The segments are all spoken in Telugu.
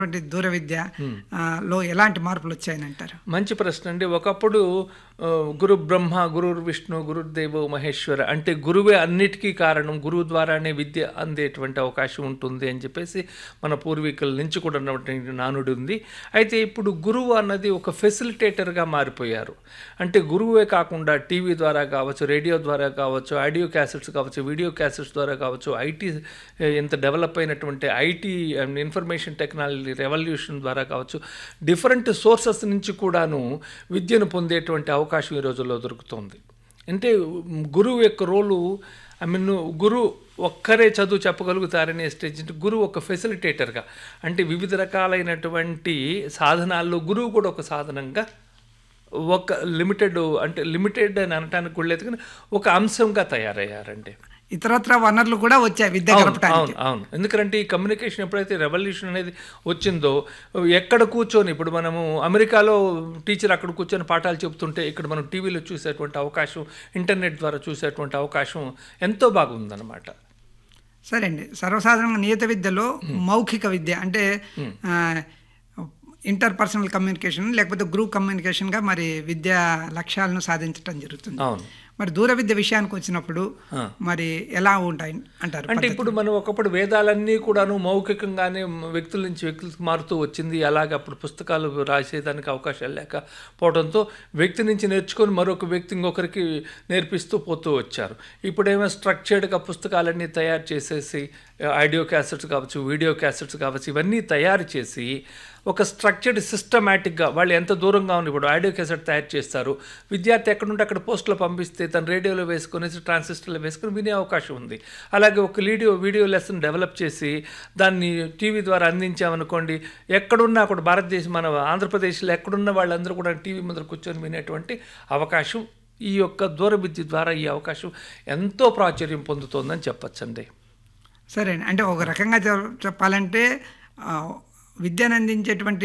ఉన్నటువంటి దూర విద్య ఆ, లో ఎలాంటి మార్పులు వచ్చాయని అంటారు మంచి ప్రశ్న అండి ఒకప్పుడు ఆ, గురు బ్రహ్మ గురు విష్ణు గురుదేవో మహేశ్వర అంటే గురువే అన్నిటికీ కారణం గురువు ద్వారానే విద్య అందేటువంటి అవకాశం ఉంటుంది అని చెప్పేసి మన పూర్వీకుల నుంచి కూడా ఉన్నటువంటి నానుడి ఉంది అయితే ఇప్పుడు గురువు అన్నది ఒక ఫెసిలిటేటర్గా మారిపోయారు అంటే గురువే కాకుండా టీవీ ద్వారా కావచ్చు రేడియో ద్వారా కావచ్చు ఆడియో క్యాసెట్స్ కావచ్చు వీడియో క్యాసెట్స్ ద్వారా కావచ్చు ఐటీ ఎంత డెవలప్ అయినటువంటి IT and information technology revolution ద్వారా కావచ్చు డిఫరెంట్ సోర్సెస్ నుంచి కూడాను విద్యను పొందేటువంటి అవకాశం ఈ రోజుల్లో దొరుకుతుంది అంటే గురువు యొక్క రోలు ఐ మీన్ గురువు ఒక్కరే చదువు చెప్పగలుగుతారనే స్టేజ్ నుంచి గురువు ఒక ఫెసిలిటేటర్గా అంటే వివిధ రకాలైనటువంటి సాధనాల్లో గురువు కూడా ఒక సాధనంగా ఒక లిమిటెడ్ అంటే లిమిటెడ్ అని అనటానికి కూడా లేదు కానీ ఒక అంశంగా తయారయ్యారండి ఇతరత్ర వనరులు కూడా వచ్చాయి విద్య అవును గడపడానికి అవును అవును ఎందుకంటే ఈ కమ్యూనికేషన్ ఎప్పుడైతే రెవల్యూషన్ అనేది వచ్చిందో ఎక్కడ కూర్చొని ఇప్పుడు మనము అమెరికాలో టీచర్ అక్కడ కూర్చొని పాఠాలు చెబుతుంటే ఇక్కడ మనం టీవీలో చూసేటువంటి అవకాశం ఇంటర్నెట్ ద్వారా చూసేటువంటి అవకాశం ఎంతో బాగుందన్నమాట సరే అండి సర్వసాధారణంగా నియత విద్యలో మౌఖిక విద్య అంటే ఇంటర్ పర్సనల్ కమ్యూనికేషన్ లేకపోతే గ్రూప్ కమ్యూనికేషన్గా మరి విద్యా లక్ష్యాలను సాధించడం జరుగుతుంది అవును మరి దూర విద్య విషయానికి వచ్చినప్పుడు మరి ఎలా ఉంటాయి అంటారు అంటే ఇప్పుడు మనం ఒకప్పుడు వేదాలన్నీ కూడాను మౌఖికంగానే వ్యక్తుల నుంచి వ్యక్తులకు మారుతూ వచ్చింది అలాగే అప్పుడు పుస్తకాలు రాసేదానికి అవకాశాలు లేకపోవడంతో వ్యక్తి నుంచి నేర్చుకొని మరొక వ్యక్తి ఇంకొకరికి నేర్పిస్తూ పోతూ వచ్చారు ఇప్పుడేమో స్ట్రక్చర్డ్గా పుస్తకాలన్నీ తయారు చేసేసి ఆడియో క్యాసెట్స్ కావచ్చు వీడియో క్యాసెట్స్ కావచ్చు ఇవన్నీ తయారు చేసి ఒక స్ట్రక్చర్డ్ సిస్టమేటిక్గా వాళ్ళు ఎంత దూరంగా ఉన్న ఇప్పుడు ఆడియో క్యాసెట్ తయారు చేస్తారు విద్యార్థి ఎక్కడుంటే అక్కడ పోస్టులో పంపిస్తే తను రేడియోలో వేసుకొని ట్రాన్సిస్టర్లో వేసుకొని వినే అవకాశం ఉంది అలాగే ఒక వీడియో వీడియో లెసన్ డెవలప్ చేసి దాన్ని టీవీ ద్వారా అందించామనుకోండి ఎక్కడున్నా అక్కడ భారతదేశం మన ఆంధ్రప్రదేశ్లో ఎక్కడున్న వాళ్ళందరూ కూడా టీవీ ముందర కూర్చొని వినేటువంటి అవకాశం ఈ యొక్క దూర విద్య ద్వారా ఈ అవకాశం ఎంతో ప్రాచుర్యం పొందుతోందని చెప్పొచ్చండి సరే అండి అంటే ఒక రకంగా చెప్- చెప్పాలంటే ఆ, విద్యను అందించేటువంటి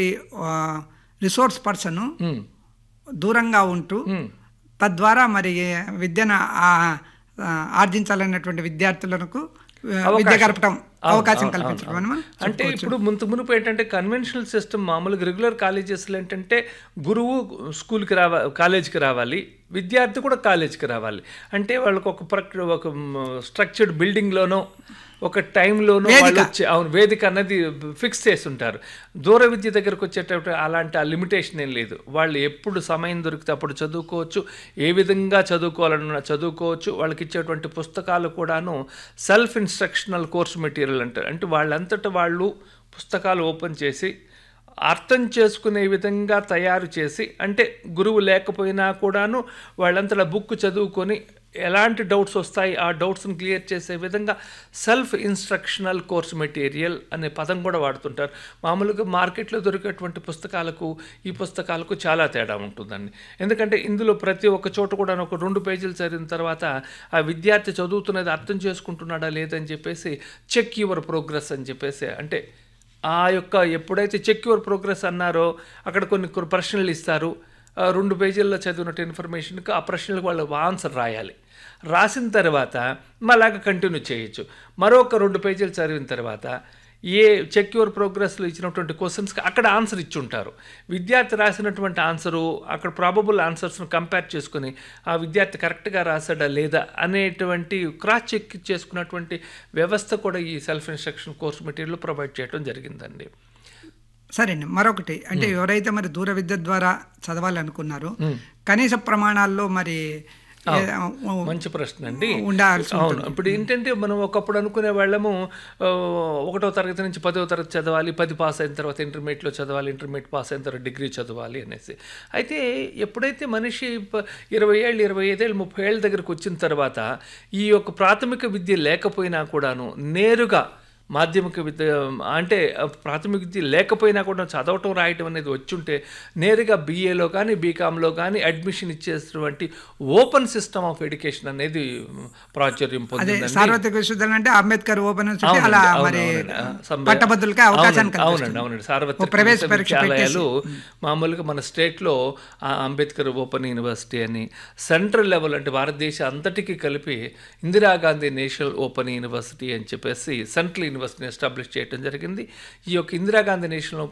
రిసోర్స్ పర్సన్ ఉమ్, దూరంగా ఉంటూ ఉమ్. తద్వారా మరి విద్యను ఆ- ఆ, ఆర్జించాలన్నటువంటి విద్యార్థులకు ఆ, విద్య గడపటం అవకాశం కల్పించడం అని మనం అంటే ఇప్పుడు ముందు మునుపు ఏంటంటే కన్వెన్షనల్ సిస్టమ్ మామూలుగా రెగ్యులర్ కాలేజెస్లో ఏంటంటే గురువు స్కూల్కి రావా కాలేజీకి రావాలి విద్యార్థి కూడా కాలేజీకి రావాలి అంటే వాళ్ళకి ఒక ప్రక్ ఒక స్ట్రక్చర్డ్ బిల్డింగ్లోనో ఒక టైంలోనో వాళ్ళు వచ్చి అవును వేదిక అన్నది ఫిక్స్ చేసి ఉంటారు దూర విద్య దగ్గరకు వచ్చేటప్పుడు అలాంటి ఆ లిమిటేషన్ ఏం లేదు వాళ్ళు ఎప్పుడు సమయం దొరికితే అప్పుడు చదువుకోవచ్చు ఏ విధంగా చదువుకోవాలన్నా చదువుకోవచ్చు వాళ్ళకి ఇచ్చేటువంటి పుస్తకాలు కూడాను సెల్ఫ్ ఇన్స్ట్రక్షనల్ కోర్స్ మెటీరియల్ అంటారు అంటే వాళ్ళంతట వాళ్ళు పుస్తకాలు ఓపెన్ చేసి అర్థం చేసుకునే విధంగా తయారు చేసి అంటే గురువు లేకపోయినా కూడాను వాళ్ళంతటా బుక్ చదువుకొని ఎలాంటి డౌట్స్ వస్తాయి ఆ డౌట్స్ని క్లియర్ చేసే విధంగా సెల్ఫ్ ఇన్స్ట్రక్షనల్ కోర్స్ మెటీరియల్ అనే పదం కూడా వాడుతుంటారు మామూలుగా మార్కెట్లో దొరికేటువంటి పుస్తకాలకు ఈ పుస్తకాలకు చాలా తేడా ఉంటుందండి ఎందుకంటే ఇందులో ప్రతి ఒక్క చోట కూడా ఒక రెండు పేజీలు చదివిన తర్వాత ఆ విద్యార్థి చదువుతున్నది అర్థం చేసుకుంటున్నాడా లేదని చెప్పేసి చెక్ యువర్ ప్రోగ్రెస్ అని చెప్పేసి అంటే ఆ యొక్క ఎప్పుడైతే చెక్ యువర్ ప్రోగ్రెస్ అన్నారో అక్కడ కొన్ని కొన్ని ప్రశ్నలు ఇస్తారు ఆ రెండు పేజీల్లో చదివినట్టు ఇన్ఫర్మేషన్కి ఆ ప్రశ్నలకు వాళ్ళు ఆన్సర్ రాయాలి రాసిన తర్వాత మళ్ళాగా కంటిన్యూ చేయొచ్చు మరొక రెండు పేజీలు చదివిన తర్వాత ఏ చెక్ యువర్ ప్రోగ్రెస్లో ఇచ్చినటువంటి క్వశ్చన్స్కి అక్కడ ఆన్సర్ ఇచ్చి ఉంటారు విద్యార్థి రాసినటువంటి ఆన్సరు అక్కడ ప్రాబబుల్ ఆన్సర్స్ను కంపేర్ చేసుకుని ఆ విద్యార్థి కరెక్ట్గా రాసాడా లేదా అనేటువంటి క్రాస్ చెక్ చేసుకున్నటువంటి వ్యవస్థ కూడా ఈ self instruction course material provide చేయడం జరిగిందండి సరే అండి మరొకటి అంటే ఎవరైతే మరి దూర విద్య ద్వారా చదవాలనుకున్నారో కనీస ప్రమాణాల్లో మరి ఏ- మంచి ప్రశ్న అండి ఉండాల్సి అవును ఇప్పుడు ఏంటంటే మనం ఒకప్పుడు అనుకునే వాళ్ళము ఆ, ఒకటో తరగతి నుంచి పదో తరగతి చదవాలి పది పాస్ అయిన తర్వాత ఇంటర్మీడియట్లో చదవాలి ఇంటర్మీడియట్ పాస్ అయిన తర్వాత డిగ్రీ చదవాలి అనేసి అయితే ఎప్పుడైతే మనిషి ప- ఇరవై ఏళ్ళు ఇరవై ఐదేళ్ళు ముప్పై ఏళ్ళ దగ్గరకు వచ్చిన తర్వాత ఈ యొక్క ప్రాథమిక విద్య లేకపోయినా కూడాను నేరుగా మాధ్యమిక విద్య అంటే ప్రాథమిక విద్య లేకపోయినా కూడా చదవటం రాయటం అనేది వచ్చుంటే నేరుగా బీఏలో కానీ బీకామ్లో కానీ అడ్మిషన్ ఇచ్చేటువంటి ఓపెన్ సిస్టమ్ ఆఫ్ ఎడ్యుకేషన్ అనేది ప్రాచుర్యం అదే పొందిందండి సార్వత్రిక విశ్వవిద్యాలయం అంటే అంబేద్కర్ ఓపెన్ యూనివర్సిటీ అవునండి, అలా అవును, మరి అవునండి. ఆ, సంబ- పట్టభద్రులకి అవకాశాన్ని అవునండి, అవునండి అవునండి ఓ సార్వత్రిక ప్రవేశ పరీక్ష విశ్వవిద్యాలయాలు మామూలుగా మన స్టేట్లో ఆ అంబేద్కర్ ఓపెన్ యూనివర్సిటీ అని సెంట్రల్ లెవెల్ అంటే భారతదేశ అంతటికి కలిపి ఇందిరాగాంధీ నేషనల్ ఓపెన్ యూనివర్సిటీ అని చెప్పేసి సెంట్రల్ యూనివర్సిటీని ఎస్టాబ్లిష్ చేయడం జరిగింది ఈ యొక్క ఇందిరాగాంధీ నేషనల్